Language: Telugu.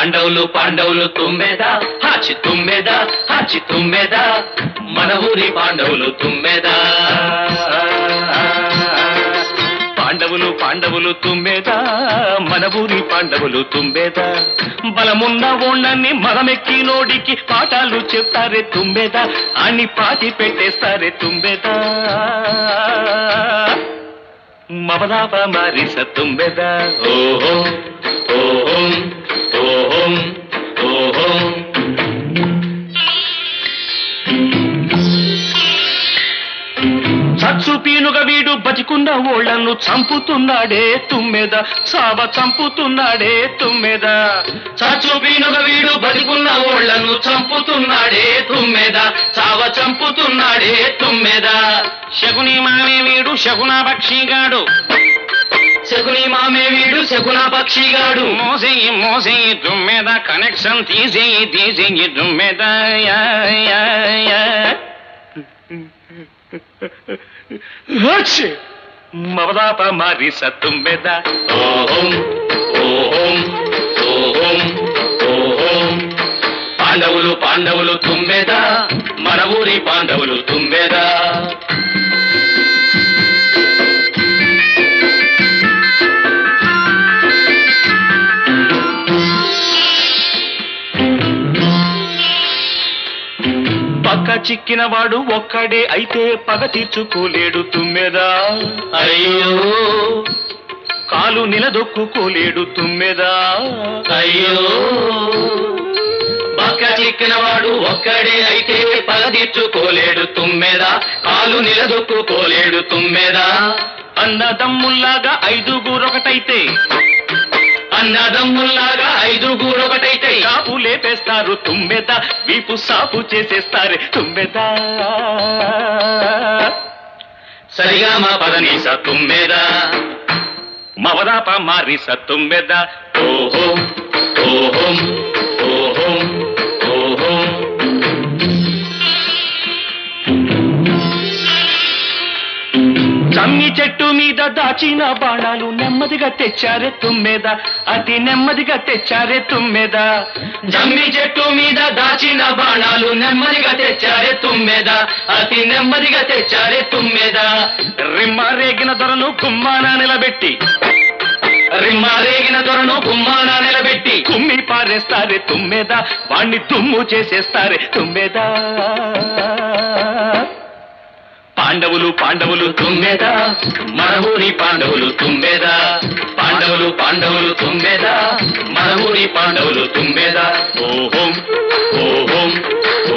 పాండవులు పాండవులు తుమ్మెద హాచి తుమ్మెద హాచి తుమ్మెద మన ఊరి పాండవులు తుమ్మెద పాండవులు పాండవులు తుమ్మెద మన ఊరి పాండవులు తుమ్మెద బలమున్న ఓణ్ణని మగమెక్కి నోడికి పాఠాలు చెప్తారే తుమ్మెద అని పాతి పెట్టేస్తారే తుమ్మెద మమదాప మారిస తుంబెద ఓహో ఓహోం ఓహోం ఓహోం చచ్చు పీనుగ వీడు బతికున్న ఓళ్లను చంపుతున్నాడే తుమ్మెద సావ చంపుతున్నాడే తుమ్మెద చచ్చు పీనుగ వీడు బతికున్న ఓళ్లను చంపుతున్నాడే తుమ్మెద చావ చంపుతున్నాడే తుమ్మెద శకుని మామే వీడు శకున పక్షిగాడు శకుని మామే వీడు శకున పక్షిగాడు మోసేయి మోసేయి దుమ్మెద కనెక్షన్ తీసేయి తీసేయి దుమ్మెద యా, యా, యా. హచ్చి! మమదాప మారి సత్తుంబెద ఓహోం ఓహోం ఓహోం ఓహోం పాండవులు పాండవులు తుమ్మెద మన ఊరి పాండవులు తుమ్మెద పక్క చిక్కిన వాడు ఒక్కడే అయితే పగ తీర్చుకోలేడు తుమ్మెదా అయ్యో కాలు నిలదొక్కుకోలేడు తుమ్మెదా అయ్యో పక్క చిక్కిన వాడు ఒక్కడే అయితే పగ తీర్చుకోలేడు తుమ్మెదా కాలు నిలదొక్కుకోలేడు తుమ్మెదా అన్నదమ్ముల్లాగా ఐదుగురొకటైతే అన్నదమ్ముల్లాగా ఐదుగురు ఒకటైతే కాపు లేపేస్తారు తుమ్మెద వీపు సాపు చేసేస్తారు తుమ్మెద సరిగా మా పదనీస తుమ్మెద మవదాప మారిస తుమ్మెద ఓహో ఓహోం ఓహోం ఓహోం జమ్మి చెట్టు మీద దాచిన బాణాలు నెమ్మదిగా తెచ్చారే తుమ్మెద అతి నెమ్మదిగా తెచ్చారే తుమ్మెద జమ్మి చెట్టు మీద దాచిన బాణాలు నెమ్మదిగా తెచ్చారే తుమ్మెద అతి నెమ్మదిగా తెచ్చారే తుమ్మెద రిమ్మ రేగిన దొరను గుమ్మాన నిలబెట్టి రిమ్మారేగిన దొరను గుమ్మాన నిలబెట్టి కుమ్మి పారేస్తారే తుమ్మెద వాణ్ణి దుమ్ము చేసేస్తారే తుమ్మెద పాండవులు పాండవులు తుమ్మెద మన ఊరి పాండవులు తుమ్మెద పాండవులు పాండవులు తుమ్మెద మన ఊరి పాండవులు తుమ్మెద ఓహోం ఓహోం